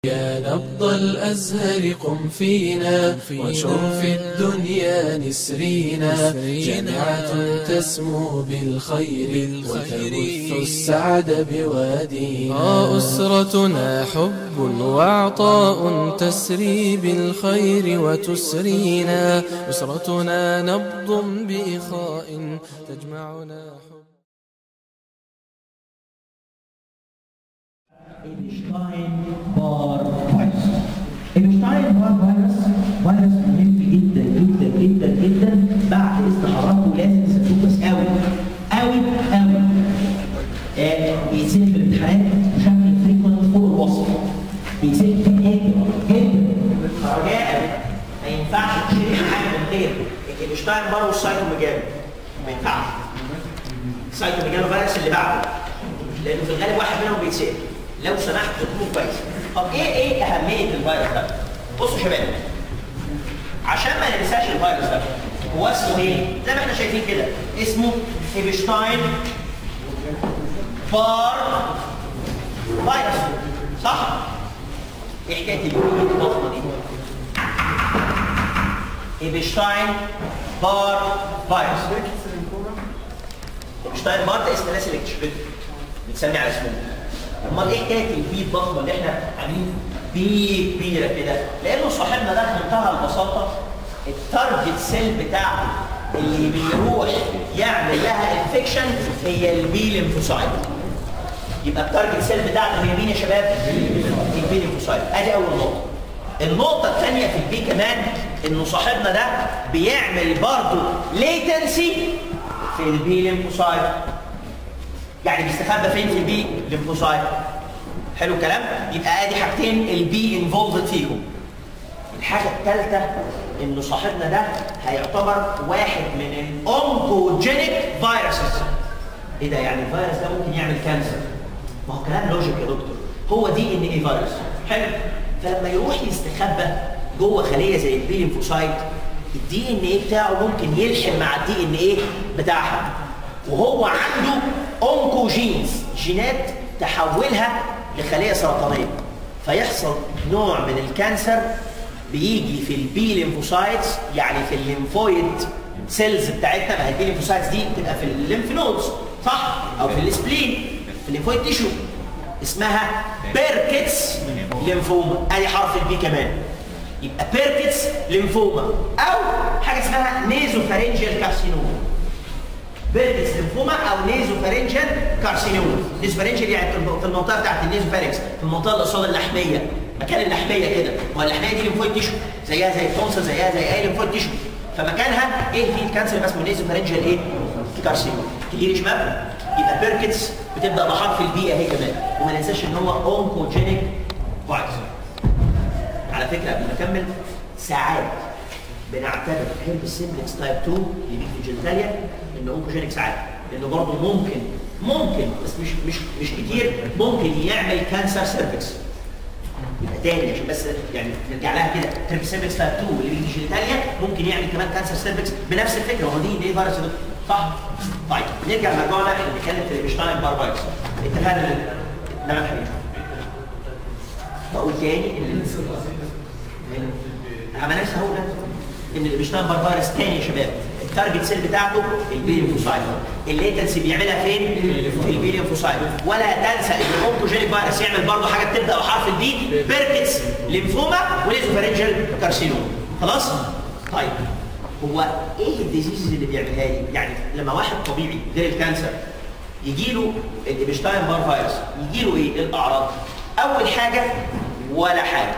يا نبض الأزهر قم فينا وانشر في الدنيا نسرينا جامعة تسمو بالخير وتبث السعد بوادينا أسرتنا حب وعطاء تسري بالخير وتسرينا أسرتنا نبض بإخاء تجمعنا حب اينشتاين بار فيروس اينشتاين بار فيروس فيروس مهم جدا جدا جدا جدا بعد استعراضه لازم تسيبوه بس قوي قوي قوي آه بيتسال في الامتحانات بشكل فريكونت فوق الوصف بيتسال في جدا جدا رجاء ما ينفعش تشيل حاجه من غير اينشتاين بار والسايتوميجالو ما ينفعش السايتوميجالو فيروس اللي بعده لانه في الغالب واحد منهم بيتسال لو سمحت تكونوا كويس طب ايه ايه اهميه الفيروس ده بصوا يا شباب عشان ما ننساش الفيروس ده هو اسمه ايه زي ما احنا شايفين كده اسمه ايبشتاين بار فيروس صح ايه حكايه اليورين الضخمه دي ايبشتاين بار فيروس ايبشتاين بار ده اسم الناس اللي اكتشفته بتسمي على اسمه امال ايه حكايه البي الضخمه اللي احنا عاملين بي كبيره كده لانه صاحبنا ده بمنتهى البساطه التارجت سيل بتاعه اللي بيروح يعمل لها انفكشن هي البي ليمفوسايت يبقى التارجت سيل بتاعته هي مين يا شباب؟ البي ليمفوسايت ادي اول نقطه النقطة الثانية في البي كمان انه صاحبنا ده بيعمل برضه ليتنسي في البي ليمفوسايت يعني بيستخبى فين في البي ليمفوسايت حلو الكلام يبقى ادي حاجتين البي انفولد فيهم الحاجه الثالثه انه صاحبنا ده هيعتبر واحد من الاونكوجينيك فيروسز ايه ده يعني الفيروس ده ممكن يعمل كانسر ما هو كلام لوجيك يا دكتور هو دي ان ايه فيروس حلو فلما يروح يستخبى جوه خليه زي البي ليمفوسايت الدي ان ايه بتاعه ممكن يلحم مع الدي ان ايه بتاعها وهو عنده اونكوجينز جينات تحولها لخليه سرطانيه فيحصل نوع من الكانسر بيجي في البي ليمفوسايتس يعني في الليمفويد سيلز بتاعتنا ما هي البي ليمفوسايتس دي بتبقى في الليمف نودز صح او في السبلين في الليمفويد تيشو اسمها بيركتس ليمفوما ادي حرف البي كمان يبقى بيركتس ليمفوما او حاجه اسمها نيزوفارينجيال كارسينوما بيركتس ليمفوما او نيزوفارينجيال كارسينوما نيزوفارينجيال يعني في المنطقه بتاعت النيزوفارينكس في المنطقه اللي قصاد اللحميه مكان اللحميه كده ما اللحميه دي ليمفويد تيشو زيها زي التونسل زيها زي اي ليمفويد تيشو فمكانها ايه في الكانسر يبقى اسمه نيزوفارينجيال ايه كارسينوما تيجي يا شباب يبقى بيركتس بتبدا بحرف البي اهي كمان وما ننساش ان هو اونكوجينيك فايروس على فكره قبل ما اكمل ساعات بنعتبر هيرب سيمبلكس تايب 2 اللي بيجي في الجنتاليا انه اونكوجينيك ساعات لانه برضه ممكن ممكن بس مش مش مش كتير ممكن يعمل كانسر سيرفكس يبقى تاني عشان بس يعني نرجع لها كده هيرب سيمبلكس تايب 2 اللي بيجي في الجنتاليا ممكن يعمل كمان كانسر سيرفكس بنفس الفكره هو دي ايه فيروس ده صح؟ طيب نرجع لموضوعنا اللي بنتكلم في البشتاين بار فيروس اتفقنا نعم حبيبي بقول تاني ان انا لسه هقول ان اللي بيشتغل بار فيروس تاني يا شباب التارجت سيل بتاعته البي ليمفوسايت الليتنسي بيعملها فين؟ في البي ليمفوسايت ولا تنسى ان الاونكوجينيك فيروس يعمل برضه حاجه بتبدا بحرف البي بيركتس ليمفوما وليزوفارينجال كارسينوما خلاص؟ طيب هو ايه الديزيز اللي بيعملها لي؟ يعني لما واحد طبيعي غير الكانسر يجي له الابشتاين بار فيروس يجي له ايه الاعراض؟ اول حاجه ولا حاجه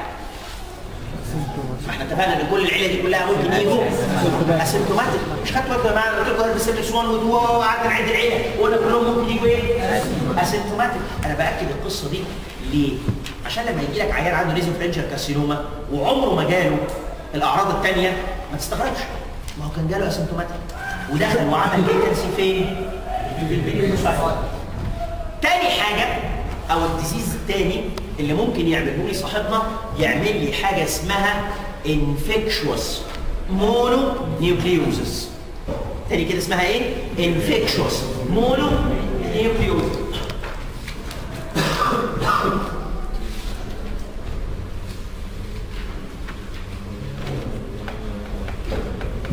احنا اتفقنا ان كل العيله دي كلها ممكن يجوا اسيمتوماتيك مش خدتوا بالكم يا جماعه قلت لكم هربس سيبلكس 1 و2 وقعدنا نعد العيله وقلنا كلهم ممكن يجوا ايه؟ اسيمتوماتيك انا باكد القصه دي ليه؟ عشان لما يجي لك عيان عنده نيزو فرنجر كارسينوما وعمره ما جاله الاعراض الثانيه ما تستغربش ما هو كان جاله اسيمتوماتيك ودخل وعمل ليتنسي فين؟ في البيلي تاني حاجه او الديزيز الثاني اللي ممكن يعمله لي صاحبنا يعمل لي حاجه اسمها انفكشوس مونو نيوكليوزس تاني كده اسمها ايه؟ انفكشوس مونو نيوكليوزس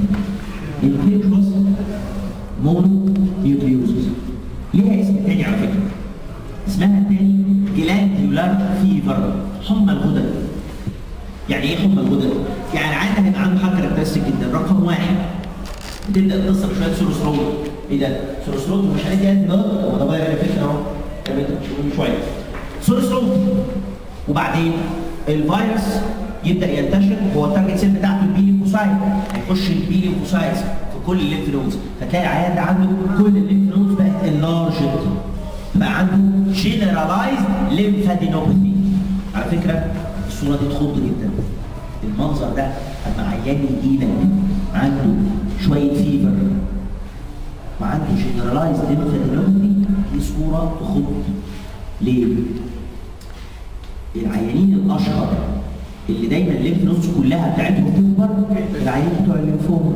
الفيتروس مونو نيوكليوزس ليها اسم تاني على فكره اسمها التاني جلانديولار فيفر حمى الغدد يعني ايه حمى الغدد؟ يعني العيان ده هيبقى عنده حاجه كاركترستيك جدا رقم واحد تبدا تصل شويه سوروسترول ايه ده؟ سوروسترول مش هندي انتي دوت هو ده بقى فكره اهو شويه سوروسترول وبعدين الفيروس يبدا ينتشر هو التارجت سيل بتاعته البي ليمفوسايت هيخش البي ليمفوسايتس في كل الليمف نودز فتلاقي العيان ده عنده كل الليمف نودز بقت انلارجد بقى عنده جنرالايزد ليمفادينوباثي على فكره الصوره دي تخض جدا المنظر ده لما عيان يجي لك عنده شويه فيفر وعنده جنرالايزد ليمفادينوباثي دي صوره تخض ليه؟ العيانين الاشهر اللي دايما الليمف نودز كلها بتاعتهم تكبر العيانين بتوع الليمفوما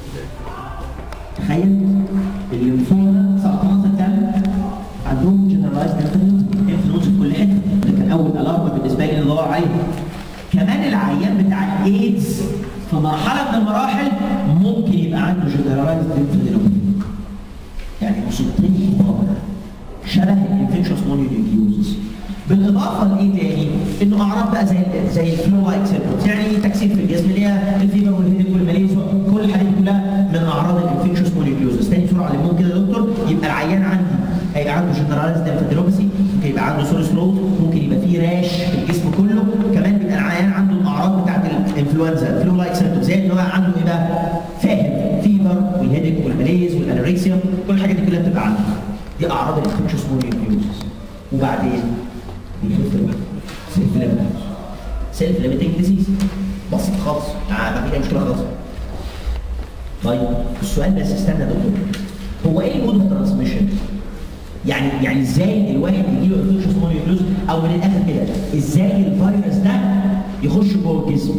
تخيل الليمفوما سرطانات الدم عندهم جنرالايز ليمف نودز في كل حته ده كان اول الارم بالنسبه لي ندور عليها كمان العيان بتاع الايدز في مرحله من المراحل ممكن يبقى عنده جنرالايز ليمف يعني مصيبتين كبار شبه الانفكشوس مونيوليوزس بالاضافه لايه تاني؟ انه اعراض بقى زي زي الفلو لايك سيمبتومز يعني تكسير في الجسم اللي هي الفيبر والهيدك والماليز كل الحاجات دي كلها من اعراض الانفكشوس مونيوليوزس تاني بسرعه اللي ممكن يا دكتور يبقى العيان عندي هيبقى عنده جنرالايز ديمفاديروباسي ممكن يبقى عنده سورس ثروت ممكن يبقى فيه راش في الجسم كله كمان بيبقى العيان عنده الاعراض بتاعت الانفلونزا الفلو لايك سيمبتومز زي ان هو عنده ايه بقى؟ فاهم فيبر والهيدك والماليز والانوركسيا كل الحاجات دي كلها بتبقى عنده دي اعراض الانفكشوس مونيوليوزس وبعدين بيخف الوقت سيلف ليميتنج سيلف ليميتنج ديزيز بسيط خالص آه ما في اي مشكله خالص طيب السؤال بس استنى يا دكتور هو ايه المود اوف ترانسميشن؟ يعني يعني ازاي الواحد يجي له انفكشن مونيوكلوز او من الاخر كده ازاي الفيروس ده يخش جوه الجسم؟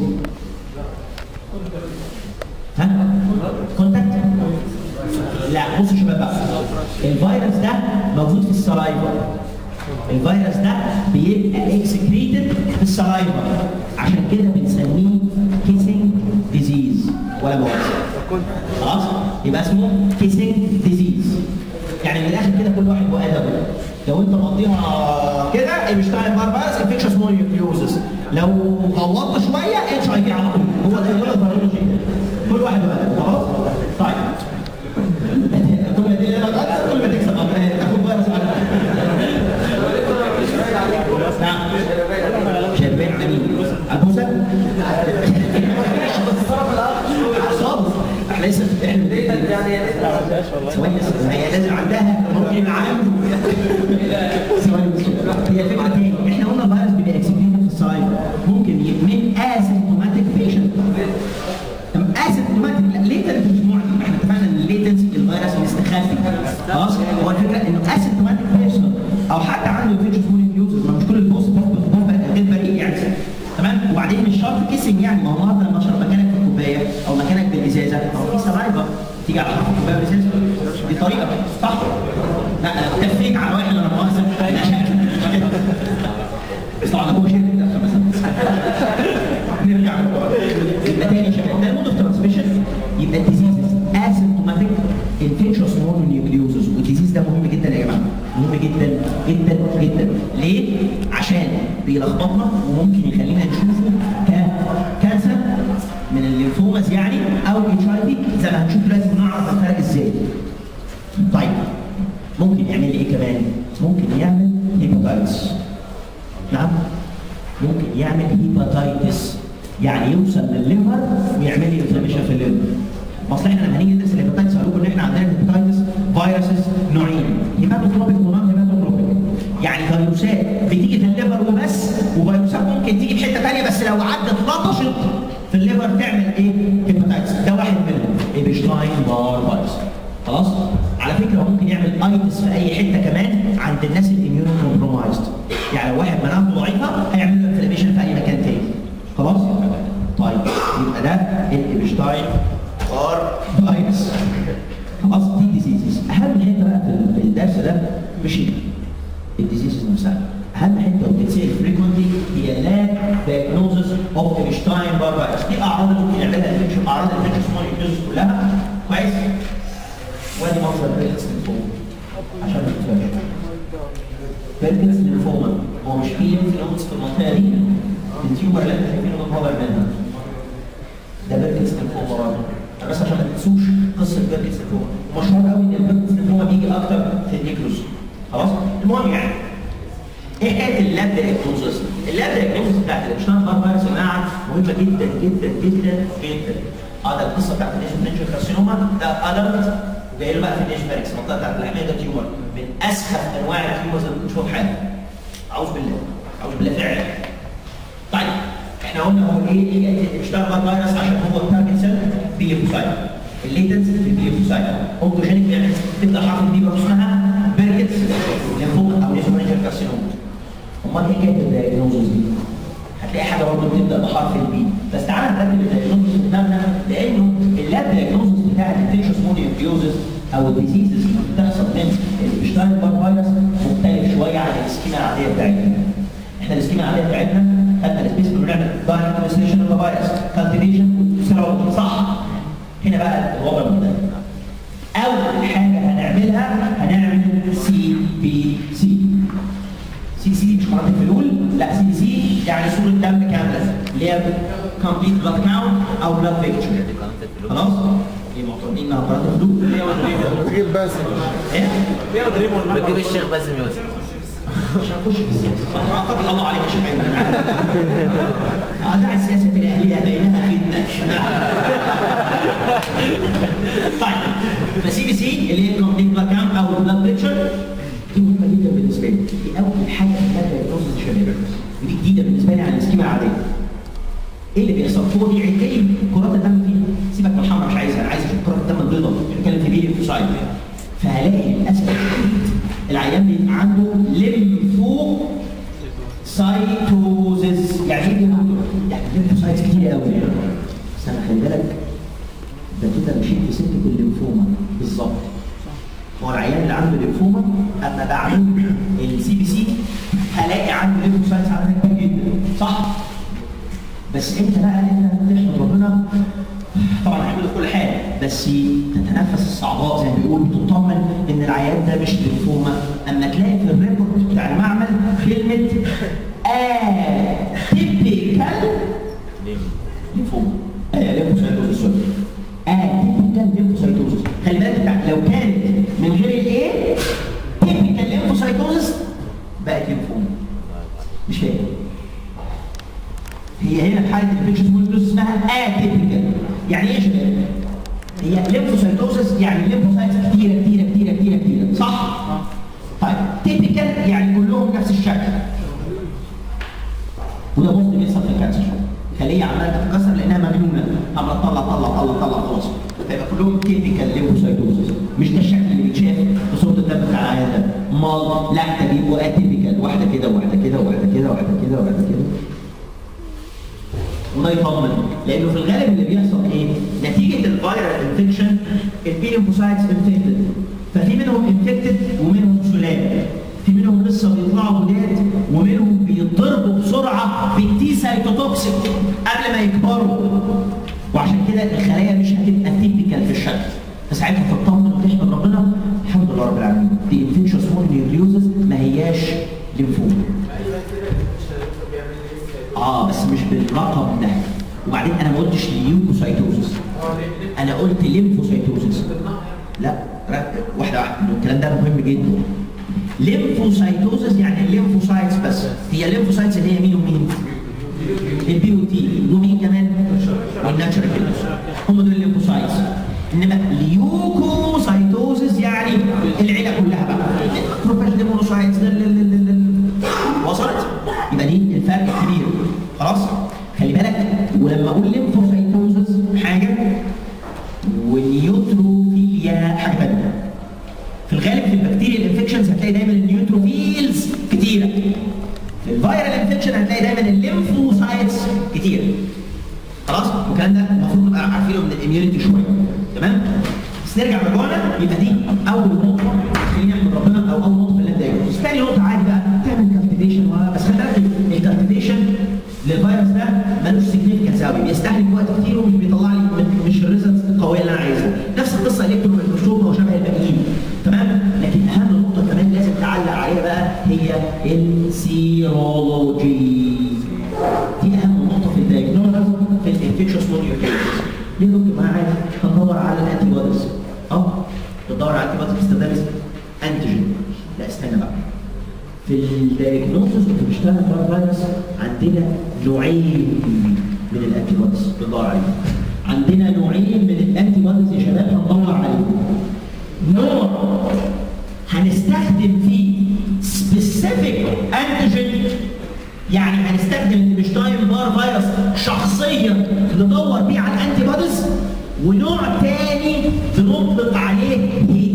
ها؟ كونتاكت لا بصوا يا شباب بقى الفيروس ده موجود في السلايفا الفيروس ده بيبقى اكسكريتد في السلايفا عشان كده بنسميه كيسنج ديزيز ولا مؤاخذه خلاص يبقى اسمه كيسنج ديزيز يعني من الاخر كده كل واحد وادبه لو انت مقضيها كده ايبشتاين فيروس انفكشن مونيوكليوزس لو غوطت شويه اتش اي في على طول هو ده هو الفيروس كل واحد وادبه خلاص طيب كل ما دي كل ما تكسب تاخد فيروس نعم شربين امين عبوسه خالص احنا لسه احنا يعني ثواني هي لازم عندها ممكن يبقى عنده ثواني هي فكره تاني احنا قلنا الفيروس بيبقى اكسبيرينس في السلايف ممكن من اسيمتوماتيك بيشنت اسيمتوماتيك لا ليتنت مش معدي احنا اتفقنا ان الليتنسي الفيروس مستخبي خلاص هو الفكره انه اسيمتوماتيك بيشنت او حتى عنده انفكشن مونيوكليوزز ما مش كل البوست غير بريء يعني تمام وبعدين مش شرط كيسنج يعني ما هو النهارده لما اشرب مكانك في الكوبايه او مكانك بالازازه او في سلايفا تيجي على حرف الكوبايه بالازازه دي طريقه صح؟ لا انا كفيك على واحد انا مؤاخذه بس طبعا هو شركه مثلا نرجع يبقى تاني يا شباب ده المود اوف ترانسميشن يبقى الديزيزز اسيمتوماتيك انفكشوس مونونيوكليوزز والديزيز ده مهم جدا يا جماعه مهم جدا جدا جدا ليه؟ عشان بيلخبطنا وممكن يخلينا نشوفه ككانسر من الليمفوماز يعني او اتش اي في زي ما هنشوف دلوقتي بنعرف الفرق ازاي. طيب ممكن يعمل ايه كمان؟ ممكن يعمل هيباتايتس. نعم ممكن يعمل هيباتايتس يعني يوصل للليفر ويعمل لي انفلاميشن في الليفر. اصل احنا لما هنيجي ندرس الهيباتايتس هقول لكم ان احنا عندنا الهيباتايتس فيروسز نوعين هيباتوتروبيك ونون هيباتوتروبيك يعني فيروسات بتيجي في الليفر وبس وفيروسات ممكن تيجي في حته ثانيه بس لو عدت لطشت في الليفر تعمل ايه؟ هيباتايتس ده واحد منهم ايبشتاين بار فيروس خلاص؟ على فكره هو ممكن يعمل ايتس في اي حته كمان عند الناس الاميون كومبرومايزد يعني لو واحد مناعته ضعيفه هيعمل له انفلاميشن في اي مكان تاني خلاص؟ طيب يبقى ده الايبشتاين بار فيروس خلاص دي ديزيزز اهم حته بقى في الدرس ده مش الديزيزز نفسها اهم حته وبتتسال فريكونتلي هي لا دايجنوزس اوف ايبشتاين بار فيروس دي اعراض اللي ممكن يعملها الانفكشن اعراض الانفكشن النيوز كلها كويس وادي منظر بيركس للفوق عشان ما تتفهمش بيركس للفوق هو مش فيه لينف في المنطقه دي التيوبر اللي احنا شايفينه ده طالع منها ده بيركس للفوق برضه بس عشان ما تنسوش قصه بيركس للفوق مشهور قوي ان البيركس للفوق بيجي اكتر في النيكروس خلاص المهم يعني ايه حكايه اللاب دايجنوزس؟ اللاب دايجنوزس بتاعت الاشتراك بار فيروس يا جماعه مهمه جدا جدا جدا جدا. اه ده القصه بتاعت النيشن كارسينوما ده الرت وجاي له بقى في النيش باركس المنطقه بتاعت اللحميه ده تيومر من اسخف انواع التيومرز اللي بنشوفها في حياتنا. اعوذ بالله اعوذ بالله فعلا. طيب احنا قلنا هو ايه حكايه الاشتراك بار فيروس عشان هو التارجت سيل بي ليفوسايت. الليتنس في البي ليفوسايت. اوتوجينيك بيعمل تبدا حرف البي اسمها بيركتس لينفوما او نيشن كارسينوما. امال ايه حكايه الدايجنوزز دي؟ هتلاقي حاجه برضه بتبدا بحرف البي بس تعالى نرتب الدايجنوزز بتاعنا لانه اللاب دايجنوزز بتاع الانفكشن مونيوكليوزز او الديزيزز اللي بتحصل من الشتاين بار فيروس مختلف شويه عن السكيما العاديه بتاعتنا. احنا السكيما العاديه بتاعتنا خدنا السبيس بنعمل دايركت ترانسليشن اوف فيروس كالتيفيشن سيرولوجي صح؟ هنا بقى الوضع مختلف. اول حاجه هنعملها هنعمل سي بي سي سي سي مش قناه الفلول لا سي سي يعني صوره دم كامله اللي هي كومبليت بلاد كاونت او بلاد بيكتشر خلاص؟ ايه معتقدين انها قناه الفلول اللي هي تجيب بس ايه؟ بجيب الشيخ باسم يوسف مش هنخش في السياسه آه، فتح الله عليك يا شيخ ايمن انا عارف اه دع السياسه الاهليه بينها فتنه طيب فسي بي سي اللي هي كومبليت بلاد كاونت او بلاد بيكتشر دي مهمه جدا بالنسبه لي دي اول حاجه في الدايجنوستس شباب ودي جديده بالنسبه لي عن السكيما العاديه ايه اللي بيحصل؟ هو بيعد لي كرات الدم فيه سيبك من الحمراء مش عايزها انا عايز اشوف كرات الدم البيضاء بنتكلم في بيلي فوسايد فهلاقي للاسف الشديد العيان بيبقى عنده ليمفو سايتوزز يعني ايه ليمفو؟ يعني ليمفوسايتس كتير قوي بس انا خلي بالك ده كده مشيت في سكه الليمفوما بالظبط هو العيان اللي عنده ليمفوما اما بعمل السي بي سي هلاقي عنده ليمفوسايتس عددها كبير جدا صح؟ بس انت بقى انت تحمد ربنا طبعا احمده في كل حاجه بس تتنفس الصعباء زي ما بيقولوا تطمن ان العيان ده مش ليمفوما اما تلاقي في الريبورت بتاع المعمل كلمه اتيبيكال ليمفوما آه ليمفوسايتوزس سوري اتيبيكال ليمفوسايتوزس خلي بالك بتاع- لو كانت من غير الايه تيبيكال ليمفوسايتوزس بقت ليمفوما مش فاهم هي هنا في حاله الانفكشن مونيتورز اسمها اتيبيكال يعني ايه يا شباب؟ هي ليمفوسايتوزس يعني ليمفوسايتس كتيره كتيره كتيره كتيره كتيره صح؟ طيب تيبيكال يعني كلهم نفس الشكل وده بص بيحصل في الكانسر خليه عماله تتكسر لانها مجنونه عماله تطلع تطلع تطلع تطلع خلاص فيبقى كلهم تيبيكال ليمفوسايتوزس مش ده الشكل اللي بيتشاف في صوره الدم بتاع العيان ده امال لا ده بيبقوا اتيبيكال واحده كده وواحده كده وواحده كده وواحده كده وواحده كده وده يطمن لانه في الغالب اللي بيحصل ايه؟ نتيجه الفيرال انفكشن البي ليمفوسايتس انفكتد ففي منهم انفكتد ومنهم سلام في منهم لسه بيطلعوا جداد ومنهم بيتضربوا بسرعه بالتي سايتوتوكسيك قبل ما يكبروا وعشان كده الخلايا مش هتبقى تيبيكال في الشكل فساعتها تطمن وتحمد ربنا الحمد لله رب العالمين دي انفكشن سمول نيوكليوزس ما هياش ليمفوما اه بس مش بالرقم ده وبعدين انا ما قلتش ليوكوسايتوزس انا قلت ليمفوسايتوزس لا ركز واحده واحده الكلام ده مهم جدا ليمفوسايتوزس يعني الليمفوسايتس بس هي الليمفوسايتس اللي هي مين ومين؟ البي او تي ومين كمان؟ والناتشرال كيلرز هم دول الليمفوسايتس انما ليوكوسايتوزس يعني العيله كلها بقى بروفيشنال مونوسايتس وصلت؟ يبقى دي الفرق الكبير خلاص؟ خلي بالك ولما اقول ليمفوسايتوزس حاجه ونيوتروفيليا حاجه ثانيه في الغالب في البكتيريا الانفكشنز هتلاقي دايما النيوتروفيلز كتيره في الفيرال انفكشن هتلاقي دايما الليمفوسايتس كتير خلاص والكلام ده المفروض نبقى عارفينه من الاميونيتي شويه تمام بس نرجع لموضوعنا يبقى دي اول نقطه خلينا نحمد ربنا او اول نقطه في اللاب دايجنوز ثاني نقطه عادي بقى تعمل كالتيفيشن بس خلي بالك الكالتيفيشن للفيروس ده ملوش سيجنيفيكانس قوي بيستهلك وقت كتير ومش بيطلع لي مش الريزلتس القويه القويه اللي انا عايزها نفس القصه الكترون ميكروسكوب هو شبه الباقيين تمام لكن اهم نقطه كمان لازم تعلق عليها بقى هي السيرولوجي دي اهم نقطه في الدايجنوز في الانفكشوس موديول ليه دكتور معايا هندور على الانتي بوديز اه بتدور على الانتي بوديز باستخدام اسم انتيجين لا استنى بقى في الدايجنوستس اللي بيشتغل في الفيروس عندنا نوعين من الانتي بوديز بندور عليهم عندنا نوعين من الانتي بوديز يا شباب هندور عليهم نوع هنستخدم فيه سبيسيفيك انتيجين يعني هنستخدم البشتاين بار فيروس شخصيا ندور بيه على الانتي بوديز ونوع تاني بنطلق عليه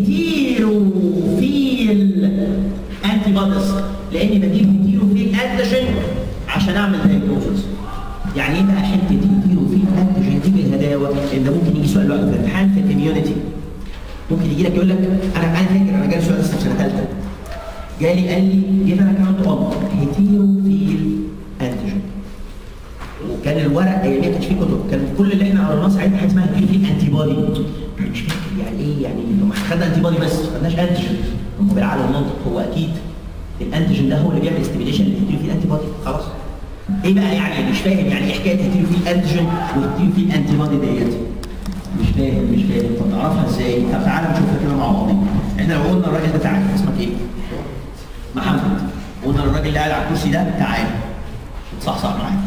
هيتيروفيل انتي بوديز لاني بجيب هيتيروفيل انتيجين عشان اعمل دايجنوزس يعني ايه بقى حته هيتيروفيل انتيجين دي بالهداوه اللي ممكن يجي سؤال لوحده في الامتحان في الاميونيتي ممكن يجي لك يقول لك انا انا فاكر انا جالي سؤال لسه في سنه ثالثه جالي قال لي جيب انا كاونت اوف هيتيروفيل انتيجين وكان الورق اياميها كانش فيه كتب كان كل اللي احنا قريناه ساعتها حاجه اسمها هيتيروفيل انتي بودي مش فاكر يعني ايه يعني لما خدنا انتي بودي بس ما خدناش انتيجين هم بالعقل والمنطق هو اكيد الانتيجين ده هو اللي بيعمل استيميليشن للهيتيروفيل انتي بودي خلاص ايه بقى يعني مش فاهم يعني ايه حكايه هيتيروفيل انتيجين وهيتيروفيل انتي بودي ديت مش فاهم مش فاهم طب نعرفها ازاي؟ طب تعالى نشوفها كده مع بعض احنا لو قلنا الراجل ده تعالى اسمك ايه؟ محمد قلنا الراجل اللي قاعد على الكرسي ده تعالى صح صح معايا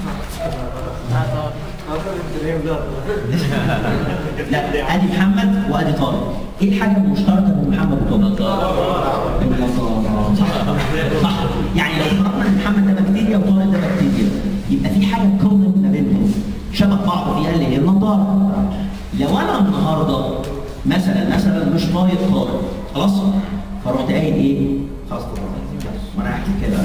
لا ادي محمد وادي طارق ايه الحاجه المشتركه بين محمد وطارق؟ النظاره صح صح يعني لو فرضنا ان محمد ده بكتيريا وطارق ده بكتيريا يبقى في حاجه كومن ما بينهم شبه بعض فيها اللي هي النظاره لو انا النهارده مثلا مثلا مش طايق طارق خلاص فرحت قايل ايه؟ خلاص ما انا هحكي كده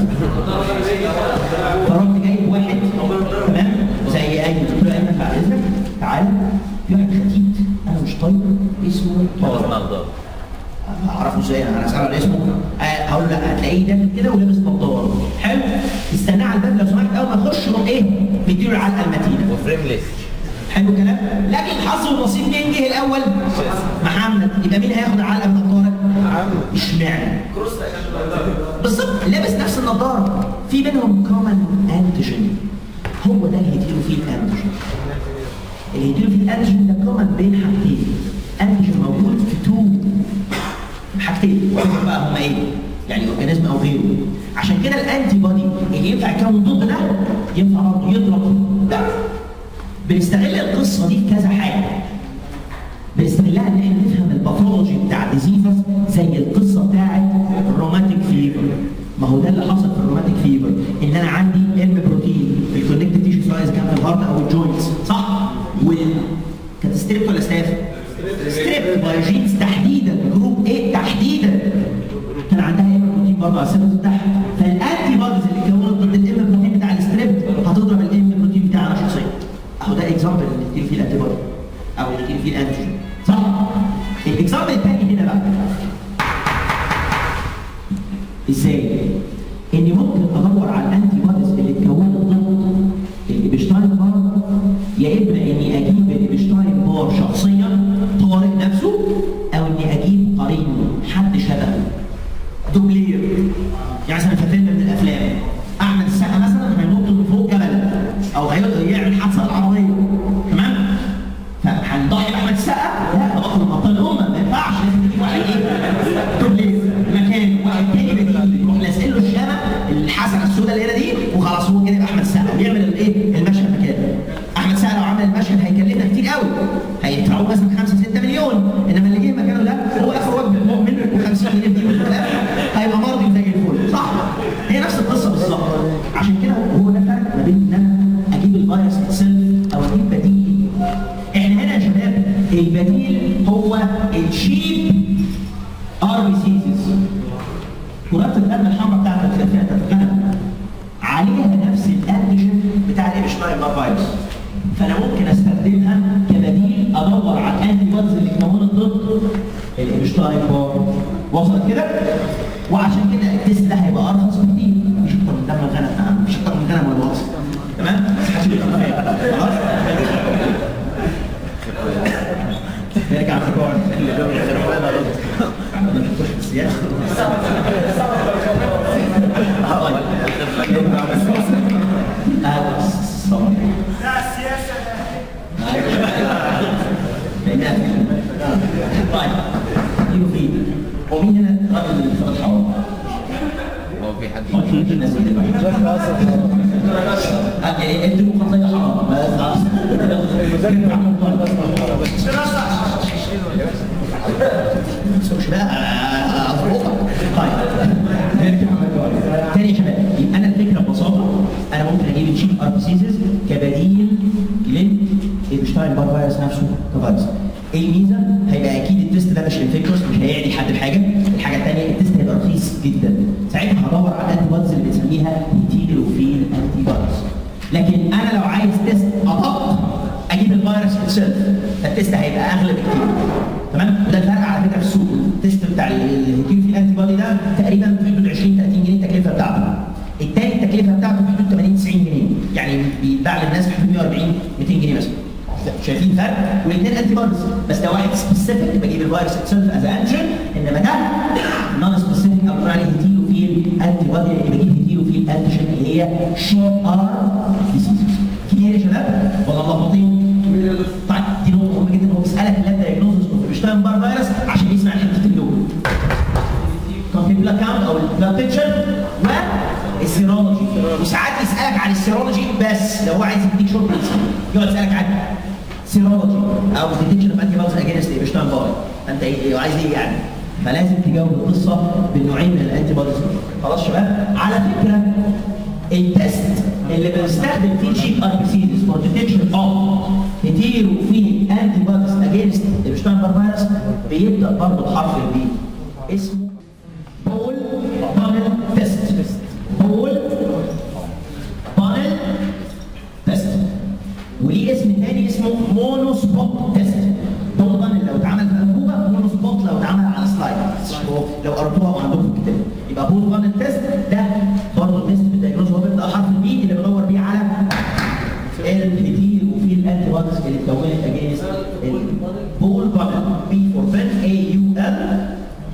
فرحت جايب واحد تمام زي ايمن قلت له ايمن بعد اذنك تعالى في واحد خديد انا مش طايق اسمه طارق نظارة اعرفه ازاي انا اساله على اسمه آه، هقول له لا هتلاقيه داخل كده ولابس نظاره حلو استناه على الباب لو سمحت اول ما تخش روح ايه مديله العلقه المتينه وفريمليس حلو الكلام لكن الحظ والنصيب مين جه الاول محمد يبقى مين هياخد العلقه من النضاره اشمعنى بالظبط لابس نفس النضاره في بينهم كومن انتيجين هو ده الهيتيروفيل انتيجين الهيتيروفيل انتيجين ده كومن بين حاجتين انتيجين موجود في تو حاجتين وهم بقى هم ايه يعني اورجانيزم او غيره عشان كده الانتي بودي اللي ينفع يكون ضد ده ينفع برضه يضرب ده بنستغل القصه دي في كذا حاجه بنستغلها ان احنا نفهم الباثولوجي بتاع الديزيزز زي القصه بتاعت الروماتيك فيبر ما هو ده اللي حصل في الروماتيك فيبر ان انا عندي ام بروتين في الكونكتيف تيشو سواء اذا كان في الهارت او الجوينتس صح؟ وال كانت ستريب ولا ستاف؟ ستريب بايوجينز تحديدا جروب ايه تحديدا كان عندها ام بروتين برضه على السيرفس بتاعها فالانتي بوديز اللي اتكونت ضد الام بروتين بتاع الستريب هتضرب الام بروتين بتاعنا شخصيا اهو ده اكزامبل اللي بتيجي فيه الانتي بودي او اللي بتيجي فيه الانتيجين صح؟ الاكزامبل الثاني هنا بقى ازاي؟ اني ممكن ادور على الانتي بوديز اللي اتكونت ضد الابشتاين بار يا اما اني اجيب الابشتاين بار شخصيا طارق نفسه او اني اجيب قرينه حد شبهه دوبلير يعني مثلا في فيلم من الافلام احمد السقا مثلا هينط من فوق جبل او هي- يعمل حادثه العربيه تمام فهنضحي باحمد السقا لا ده بطل من ابطال الامه ما ينفعش لازم تجيب واحد ايه دوبلير مكان واحد تاني بديل يروح لازق له الشنه الحسنه السوداء اللي هنا دي وخلاص هو كده يبقى احمد السقا ويعمل الايه المشهد مكانه احمد السقا لو عمل المشهد هيكلفنا كتير قوي هيدفعوه مثلا 5 6 مليون انما اللي جه مكانه ده هو اخر وجبه مؤمن و50 جنيه دي في الاخر هيبقى مرضي زي الفل صح هي نفس القصه بالظبط عشان كده هو ده الفرق ما بين ان انا اجيب الفيروس اتسلف او اجيب بديل احنا هنا يا شباب البديل هو الشيب ار بي سيزز كرات الدم الحمراء بتاعت الخلفيه بتاعت الغنم عليها نفس الانتيجين بتاع الابشتاين بار فيروس فانا ممكن استخدمها كبديل ادور على الانتي بوديز اللي اتكونت ضد الابشتاين بار وصلت كده وعشان كده التست ده هيبقى ارخص بكتير مش اكتر من دم الغنم آه، مش اكتر من غنم ولا وصل تمام بس محدش يبقى فاهم. خلاص الصبر لا السياسه طيب يجوا فين؟ هو مين هنا الراجل اللي في الحوار؟ هو في حد الناس يعني انت مخطيه حرام بس خلاص مش بقى اظبطك طيب تاني يا شباب يبقى انا الفكره ببساطه انا ممكن اجيب الشيك اربسيزز كبديل للشتاين بار فيروس نفسه كفيروس ايه الميزه؟ هيبقى اكيد التست ده مش انفكتوس مش هيعدي حد بحاجه الحاجه الثانيه التست هيبقى رخيص جدا ساعتها هدور على الانتي بودز اللي بنسميها هيتيلوفيل انتي بودز لكن انا لو عايز تيست ادق اجيب الفيروس اتسيلف فالتيست هيبقى اغلى بكتير تمام وده الفرق على فكره في السوق التيست بتاع الهيتيلوفيل انتي بودي ده تقريبا في حدود 20 30 جنيه التكلفه بتاعته الثاني التكلفه بتاعته في حدود 80 90 جنيه يعني بيتباع للناس في حدود 140 200 جنيه مثلا شايفين فرق والاثنين انتي بوديز بس ده واحد سبيسيفيك بجيب الفيروس اتسيلف از انجن انما ده نون سبيسيفيك او بنقول عليه هيتيلوفيل انتي بودي اللي بجيب هيتيلوفيل انتيجين اللي هي شي ار ديسيز كتير يا شباب ولا ملخبطين؟ طيب دي نقطه مهمه جدا هو بيسالك اللاب دايجنوزس اوف بيشتغل بار فيروس عشان يسمع حته اللوجو كونفيجر اكونت او البلاد بيكتشر والسيرولوجي وساعات يسالك عن السيرولوجي بس لو هو عايز يديك شورت يقعد يسالك عن سيرولوجي او ديتكشن اوف انتي بوديز اجينست ايبشتاين بار انت ايه عايز ايه يعني؟ فلازم تجاوب القصه بالنوعين من الانتي بوديز خلاص شباب على فكره التست اللي بنستخدم فيه شيب اربسيدز فور ديتكشن اوف هيتيرو فيه انتي بوديز اجينست ايبشتاين بار فيروس بيبدا برضه بحرف البي اسمه بول بانل تيست بول بانل تيست وليه اسم تاني اسمه مونو سبوت تيست بول بانل لو اتعمل في انبوبه مونو سبوت لو اتعمل على سلايد لو قريتوها وعندكم في الكتاب يبقى بول بانل تيست ده برضه تيست في الدايجنوز هو بيبدا حرف البي اللي بدور بيه على الهيتيل وفي الانتي بوديز اللي اتكونت اجينست البول بانل بي فور بن اي يو ال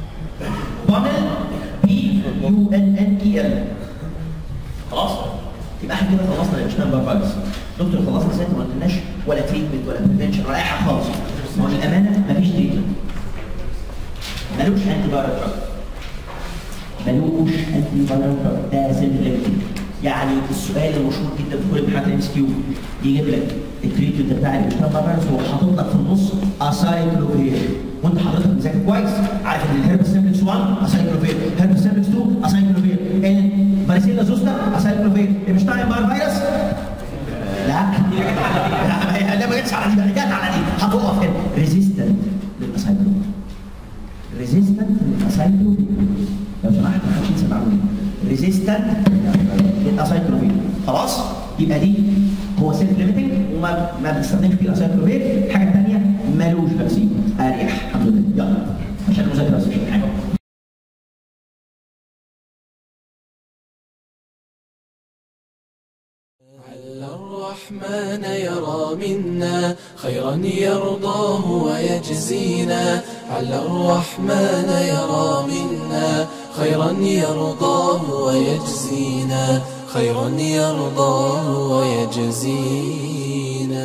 بانل بي يو ان ان اي ال خلاص يبقى احنا كده خلصنا الاشتغال بار فايروس دكتور خلصنا ازاي ما قلناش ولا تريتمنت ولا بريفنشن ولا اي حاجه خالص ما هو للامانه مفيش تريتمنت ملوش انتي فايرال دراج ملوش انتي فايرال دراج ده سيمبل يعني السؤال المشهور جدا في كل امتحانات الام اس كيو يجيب لك التريتمنت بتاع الاشتغال بار فايروس وهو حاطط لك في النص اسايكلوفير وانت حضرتك مذاكر كويس عارف ان الهرب سيمبلكس 1 اسايكلوفير هرب سيمبلكس 2 اسايكلوفير الفاريسيلا زوستا اسايكلوفير المشتاين بار فيروس لا لا ما جتش على دي بقى جت على دي هتقف هنا ريزيستنت للاسايكلوفير ريزيستنت للاسايكلوفير لو سمحت ما حدش يسمع مني ريزيستنت للاسايكلوفير خلاص يبقى دي هو سيلف ليميتنج وما ما بنستخدمش فيه الاسايكلوفير الحاجه الثانيه ملوش فاكسين اريح الحمد لله يلا عشان المذاكره بس مش حاجه عل الرحمن يرى منا خيرا يرضاه ويجزينا عل الرحمن يرى منا خيرا يرضاه ويجزينا خيرا يرضاه ويجزينا